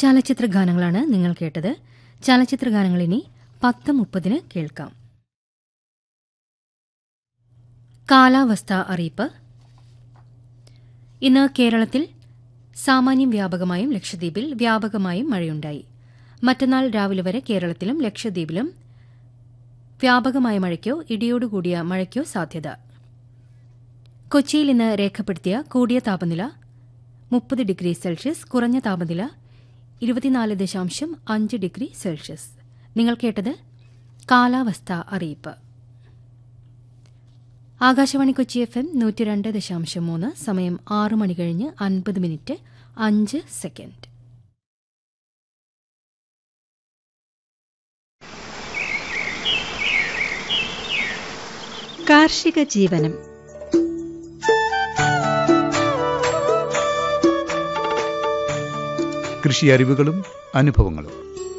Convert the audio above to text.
ചലച്ചിത്ര ഗാനങ്ങളാണ് നിങ്ങൾ കേട്ടത് ചലച്ചിത്ര ഗാനങ്ങൾ ഇനി പത്ത് മുപ്പതിന് കേൾക്കാം കാലാവസ്ഥ അറിയിപ്പ് ഇന്ന് കേരളത്തിൽ സാമാന്യം വ്യാപകമായും ലക്ഷദ്വീപിൽ വ്യാപകമായും മഴയുണ്ടായി മറ്റന്നാൾ രാവിലെ വരെ കേരളത്തിലും ലക്ഷദ്വീപിലും വ്യാപകമായ മഴയ്ക്കോ ഇടിയോടുകൂടിയ മഴയ്ക്കോ സാധ്യത കൊച്ചിയിൽ ഇന്ന് രേഖപ്പെടുത്തിയ കൂടിയ താപനില മുപ്പത് ഡിഗ്രി സെൽഷ്യസ് കുറഞ്ഞ താപനില ഇരുപത്തിനാല് ദശാംശം അഞ്ച് ഡിഗ്രി സെൽഷ്യസ് നിങ്ങൾ കേട്ടത് കാലാവസ്ഥ അറിയിപ്പ് ആകാശവാണി കൊച്ചി എഫ് എം നൂറ്റി രണ്ട് ദശാംശം മൂന്ന് സമയം ആറ് മണി കഴിഞ്ഞ് അൻപത് മിനിറ്റ് അഞ്ച് സെക്കൻഡ് കാർഷിക ജീവനം കൃഷി അറിവുകളും അനുഭവങ്ങളും